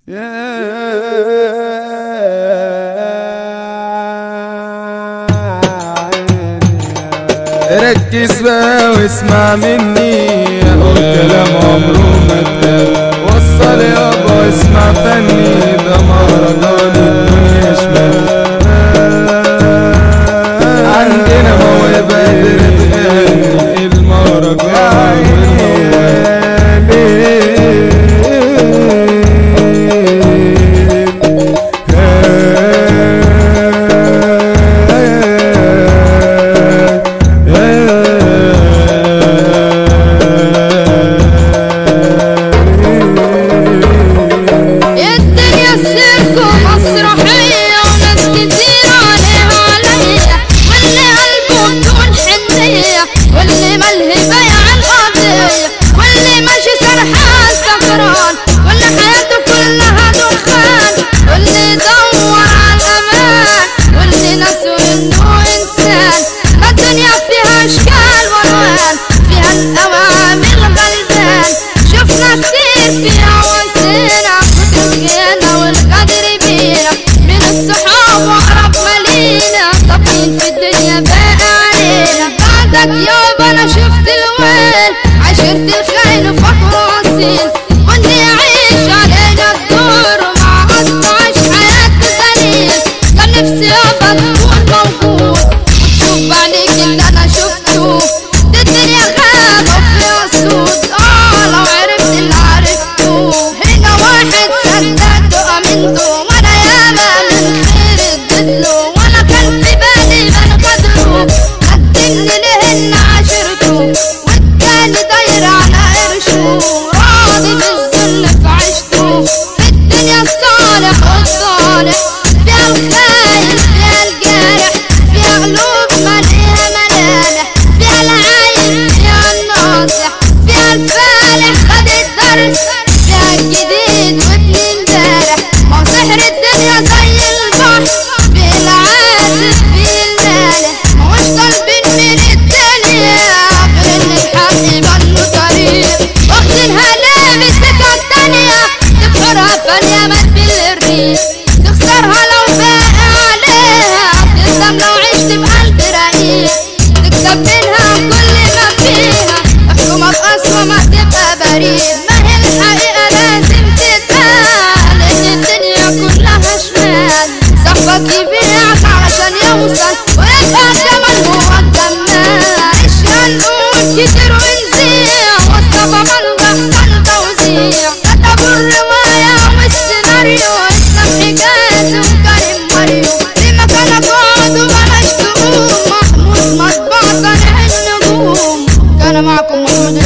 ركز بقى واسمع مني اقول كلام عمره ما اتقال وصل يابا واسمع فني ده مهرجان الدنيا شمال عندنا موهبة قدرت تغني المهرجان الدنيا سيرك ومسرحية وناس كتير عليها عليا واللي قلبه بدون حنية واللي ملهي بيع القضية واللي ماشي سرحان سكران واللي حياته كلها دخان واللي يدور على الأمان واللي ناسه إنه إنسان ما الدنيا فيها أشكال وألوان فيها الأوامر غلبان شفنا كتير فيها وسينا وتركينا والقدر بينا من الصحاب وأقرب مالينا طافين في الدنيا باقي علينا بعدك يابا أنا شفت الويل عشرت الخيل وفخر وأصيل واللي يعيش علينا الدور ومع قطعش حياته دليل كان نفسي يابا تكون موجود وتشوف عليك اللي أنا شفته دي الدنيا غابة وفيها صوت اه لو عرفت اللي عرفته هنا واحد صدقته امنته وانا ياما من خير اديتله وانا كان في بالي من قدره قدمني لهن عشرته والتاني داير على قرشه راضي بالذل في عيشته في الدنيا الصالح والصالح فيها الخاين فيها الجارح فيها قلوب مليها ملامح فيها العايب فيها الناصح فيها الفالح خد الدرس فيها الجديد وابن امبارح ما هو سحر الدنيا زي البحر في العازف في المالح ما هوش طالبين من الدنيا غير ان الحق يبان له طريق واخدينها ليه بالسكة التانية تبحرها فانية مات بالريح تخسرها لو باقي عليها تندم لو عشت بقلب رقيق تكسب منها كل ما فيها احكمها بقسوة ما تبقى بريء ما هي الحقيقة لازم تتقال ان الدنيا كلها شمال صاحبك يبيعك علشان يوصل ويبقى الجمل هو الجمال ايش هنقول كتير ونزيع وسط بابا بحصل توزيع كتبوا الرواية والسيناريو اسلام حجاز وكريم ماريو في مكانك اقعد وبلاش تقوم محمود مطبع صانع النجوم كان معكم محمود